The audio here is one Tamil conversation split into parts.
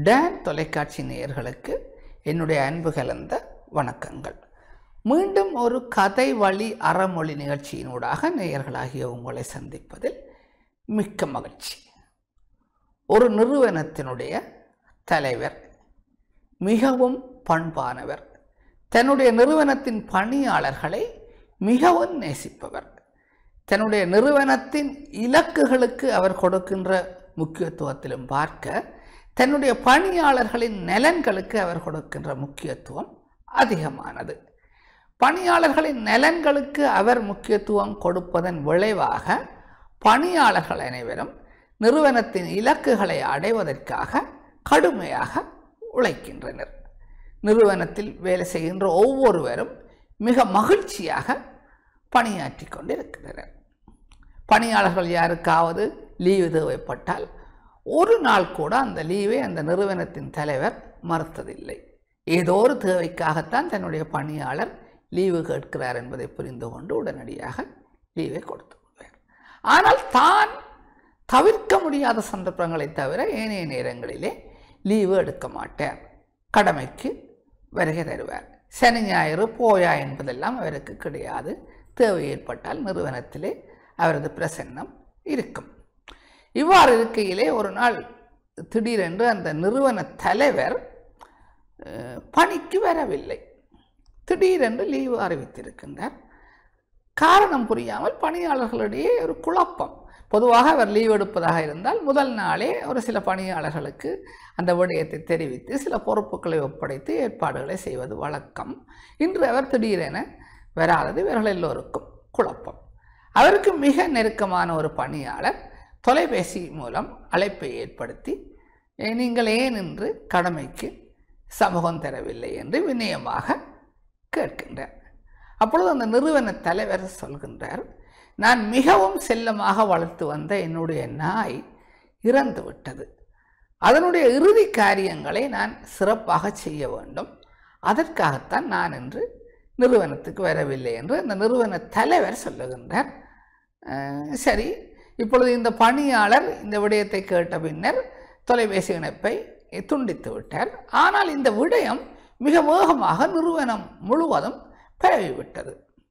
டேன் தொலைக்காட்சி நேயர்களுக்கு என்னுடைய அன்பு கலந்த வணக்கங்கள் மீண்டும் ஒரு கதை வழி அறமொழி நிகழ்ச்சியினூடாக நேயர்களாகிய உங்களை சந்திப்பதில் மிக்க மகிழ்ச்சி ஒரு நிறுவனத்தினுடைய தலைவர் மிகவும் பண்பானவர் தன்னுடைய நிறுவனத்தின் பணியாளர்களை மிகவும் நேசிப்பவர் தன்னுடைய நிறுவனத்தின் இலக்குகளுக்கு அவர் கொடுக்கின்ற முக்கியத்துவத்திலும் பார்க்க தன்னுடைய பணியாளர்களின் நலன்களுக்கு அவர் கொடுக்கின்ற முக்கியத்துவம் அதிகமானது பணியாளர்களின் நலன்களுக்கு அவர் முக்கியத்துவம் கொடுப்பதன் விளைவாக பணியாளர்கள் அனைவரும் நிறுவனத்தின் இலக்குகளை அடைவதற்காக கடுமையாக உழைக்கின்றனர் நிறுவனத்தில் வேலை செய்கின்ற ஒவ்வொருவரும் மிக மகிழ்ச்சியாக பணியாற்றி கொண்டிருக்கின்றனர் பணியாளர்கள் யாருக்காவது லீவு தேவைப்பட்டால் ஒரு நாள் கூட அந்த லீவை அந்த நிறுவனத்தின் தலைவர் மறுத்ததில்லை ஏதோ ஒரு தேவைக்காகத்தான் தன்னுடைய பணியாளர் லீவு கேட்கிறார் என்பதை புரிந்து கொண்டு உடனடியாக லீவை கொடுத்து கொள்வார் ஆனால் தான் தவிர்க்க முடியாத சந்தர்ப்பங்களை தவிர ஏனைய நேரங்களிலே லீவு எடுக்க மாட்டார் கடமைக்கு வருகை தருவார் சனி ஞாயிறு போயா என்பதெல்லாம் அவருக்கு கிடையாது தேவை ஏற்பட்டால் நிறுவனத்திலே அவரது பிரசன்னம் இருக்கும் இவ்வாறு இருக்கையிலே ஒரு நாள் திடீரென்று அந்த நிறுவன தலைவர் அஹ், பணிக்கு வரவில்லை திடீரென்று லீவு அறிவித்திருக்கின்றார் காரணம் புரியாமல் பணியாளர்களிடையே ஒரு குழப்பம் பொதுவாக அவர் லீவ் எடுப்பதாக இருந்தால் முதல் நாளே ஒரு சில பணியாளர்களுக்கு அந்த விடயத்தை தெரிவித்து சில பொறுப்புகளை ஒப்படைத்து ஏற்பாடுகளை செய்வது வழக்கம் இன்று அவர் திடீரென வராதது இவர்கள் எல்லோருக்கும் குழப்பம் அவருக்கு மிக நெருக்கமான ஒரு பணியாளர் தொலைபேசி மூலம் அழைப்பை ஏற்படுத்தி "ஏ, நீங்கள் ஏன் இன்று கடமைக்கு சமூகம் தரவில்லை என்று வினயமாக கேட்கின்றார் அப்பொழுது அந்த நிறுவன தலைவர் சொல்கின்றார் நான் மிகவும் செல்லமாக வளர்த்து வந்த என்னுடைய நாய் இறந்து விட்டது அதனுடைய இறுதி காரியங்களை நான் சிறப்பாக செய்ய வேண்டும் அதற்காகத்தான் நான் இன்று நிறுவனத்துக்கு வரவில்லை என்று அந்த நிறுவன தலைவர் சொல்லுகின்றார் அஹ், சரி இப்பொழுது இந்த பணியாளர் இந்த விடயத்தை கேட்ட பின்னர் தொலைபேசி இணைப்பை துண்டித்து விட்டார் ஆனால் இந்த விடயம் மிக வேகமாக நிறுவனம் முழுவதும் பரவிவிட்டது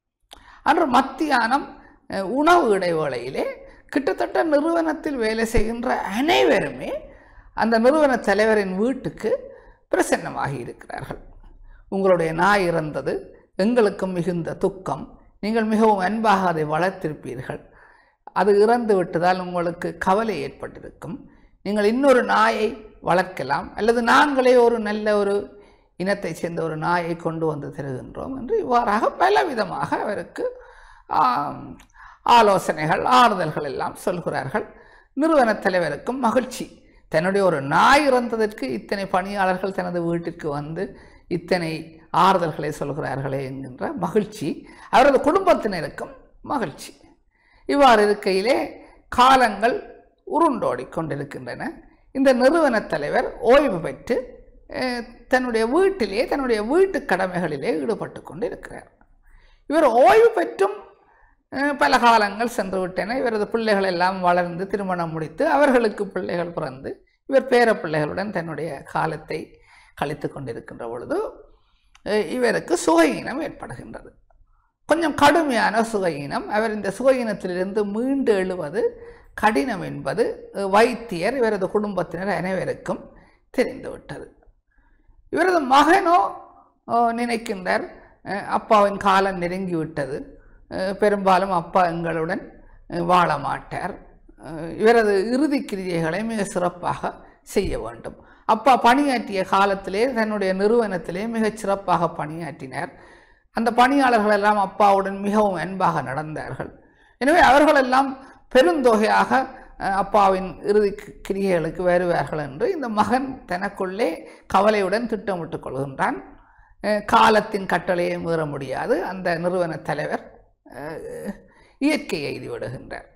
அன்று மத்தியானம் அஹ், உணவு இடைவேளையிலே கிட்டத்தட்ட நிறுவனத்தில் வேலை செய்கின்ற அனைவருமே அந்த நிறுவன தலைவரின் வீட்டுக்கு பிரசன்னமாகி இருக்கிறார்கள் உங்களுடைய நாய் இறந்தது எங்களுக்கும் மிகுந்த துக்கம் நீங்கள் மிகவும் அன்பாக அதை வளர்த்திருப்பீர்கள் அது இறந்து விட்டதால் உங்களுக்கு கவலை ஏற்பட்டிருக்கும் நீங்கள் இன்னொரு நாயை வளர்க்கலாம் அல்லது நாங்களே ஒரு நல்ல ஒரு இனத்தை சேர்ந்த ஒரு நாயை கொண்டு வந்து தருகின்றோம் என்று இவ்வாறாக பலவிதமாக அவருக்கு ஆம், ஆலோசனைகள் ஆறுதல்கள் எல்லாம் சொல்கிறார்கள் நிறுவன தலைவருக்கும் மகிழ்ச்சி தன்னுடைய ஒரு நாய் இறந்ததற்கு இத்தனை பணியாளர்கள் தனது வீட்டிற்கு வந்து இத்தனை ஆறுதல்களை சொல்கிறார்களே என்கின்ற மகிழ்ச்சி அவரது குடும்பத்தினருக்கும் மகிழ்ச்சி இவ்வாறு இருக்கையிலே காலங்கள் உருண்டோடி கொண்டிருக்கின்றன இந்த நிறுவன தலைவர் ஓய்வு பெற்று அஹ், தன்னுடைய வீட்டிலே தன்னுடைய வீட்டு கடமைகளிலே ஈடுபட்டு கொண்டிருக்கிறார் இவர் ஓய்வு பெற்றும் அஹ், பல காலங்கள் சென்று விட்டன இவரது பிள்ளைகள் எல்லாம் வளர்ந்து திருமணம் முடித்து அவர்களுக்கு பிள்ளைகள் பிறந்து இவர் பேர பிள்ளைகளுடன் தன்னுடைய காலத்தை கழித்து கொண்டிருக்கின்ற பொழுது அஹ், இவருக்கு சுகையினம் ஏற்படுகின்றது கொஞ்சம் கடுமையான சுகையினம் அவர் இந்த சுகையினத்திலிருந்து மீண்டு எழுவது கடினம் என்பது அஹ், வைத்தியர் இவரது குடும்பத்தினர் அனைவருக்கும் தெரிந்துவிட்டது இவரது மகனோ அஹ், நினைக்கின்றார் அஹ், அப்பாவின் காலம் நெருங்கிவிட்டது அஹ், பெரும்பாலும் அப்பா எங்களுடன் அஹ், வாழ மாட்டார் அஹ், இவரது இறுதி கிரியைகளை மிக சிறப்பாக செய்ய வேண்டும் அப்பா பணியாற்றிய காலத்திலே தன்னுடைய நிறுவனத்திலே மிகச் சிறப்பாக பணியாற்றினார் அந்த பணியாளர்கள் எல்லாம் அப்பாவுடன் மிகவும் அன்பாக நடந்தார்கள் எனவே அவர்களெல்லாம் பெருந்தொகையாக அஹ், அப்பாவின் இறுதி கி- கிரியைகளுக்கு வருவார்கள் என்று இந்த மகன் தனக்குள்ளே கவலையுடன் திட்டமிட்டுக் கொள்கின்றான் அஹ், காலத்தின் கட்டளையை மீற முடியாது அந்த நிறுவன தலைவர் அஹ், இயற்கை எய்தி விடுகின்றார்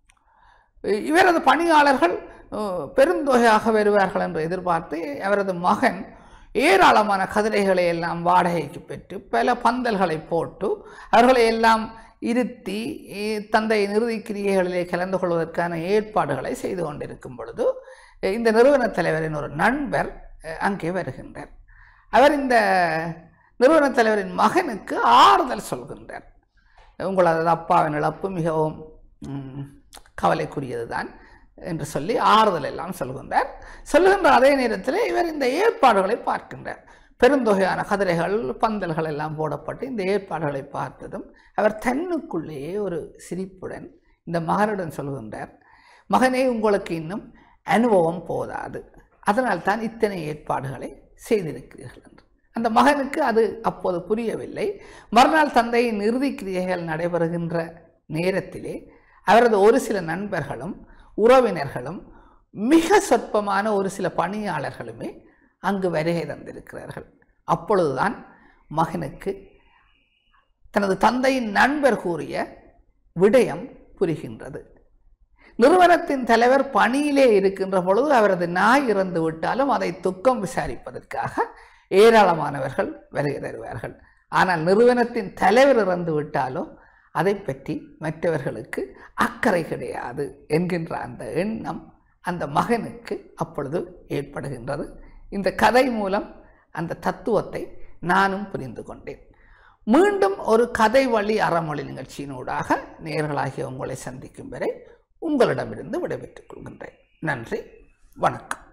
இவரது பணியாளர்கள் அஹ், பெருந்தொகையாக வருவார்கள் என்று எதிர்பார்த்து அவரது மகன் ஏராளமான கதிரைகளை எல்லாம் வாடகைக்கு பெற்று பல பந்தல்களை போட்டு அவர்களை எல்லாம் இருத்தி இ- தந்தையின் இறுதி கிரியைகளிலே கலந்து கொள்வதற்கான ஏற்பாடுகளை செய்து கொண்டிருக்கும் பொழுது இந்த நிறுவன தலைவரின் ஒரு நண்பர் அஹ், அங்கே வருகின்றார் அவர் இந்த நிறுவனத் தலைவரின் மகனுக்கு ஆறுதல் சொல்கின்றார் உங்களது அப்பாவின் இழப்பு மிகவும் ம், கவலைக்குரியது தான் என்று சொல்லி ஆறுதல் எல்லாம் சொல்கின்றார் சொல்லுகின்ற அதே நேரத்தில் இவர் இந்த ஏற்பாடுகளை பார்க்கின்றார் பெருந்தொகையான கதிரைகள் பந்தல்கள் எல்லாம் போடப்பட்டு இந்த ஏற்பாடுகளை பார்த்ததும் அவர் தன்னுக்குள்ளேயே ஒரு சிரிப்புடன் இந்த மகனுடன் சொல்கின்றார் மகனே உங்களுக்கு இன்னும் அனுபவம் போதாது அதனால் தான் இத்தனை ஏற்பாடுகளை செய்திருக்கிறீர்கள் என்று அந்த மகனுக்கு அது அப்போது புரியவில்லை மறுநாள் தந்தையின் இறுதிக் கிரியைகள் நடைபெறுகின்ற நேரத்திலே அவரது ஒரு சில நண்பர்களும் உறவினர்களும் மிக சொற்பமான ஒரு சில பணியாளர்களுமே அங்கு வருகை தந்திருக்கிறார்கள் அப்பொழுதுதான் மகனுக்கு தனது தந்தையின் நண்பர் கூறிய விடயம் புரிகின்றது நிறுவனத்தின் தலைவர் பணியிலே இருக்கின்ற பொழுது அவரது நாய் இறந்து விட்டாலும் அதை துக்கம் விசாரிப்பதற்காக ஏராளமானவர்கள் வருகை தருவார்கள் ஆனால் நிறுவனத்தின் தலைவர் இறந்து விட்டாலோ அதை பற்றி மற்றவர்களுக்கு அக்கறை கிடையாது என்கின்ற அந்த எண்ணம் அந்த மகனுக்கு அப்பொழுது ஏற்படுகின்றது இந்த கதை மூலம் அந்த தத்துவத்தை நானும் புரிந்து கொண்டேன் மீண்டும் ஒரு கதை வழி அறமொழி நிகழ்ச்சியினூடாக நேர்களாகிய உங்களை சந்திக்கும் வரை உங்களிடமிருந்து விடைபெற்றுக் கொள்கின்றேன் நன்றி வணக்கம்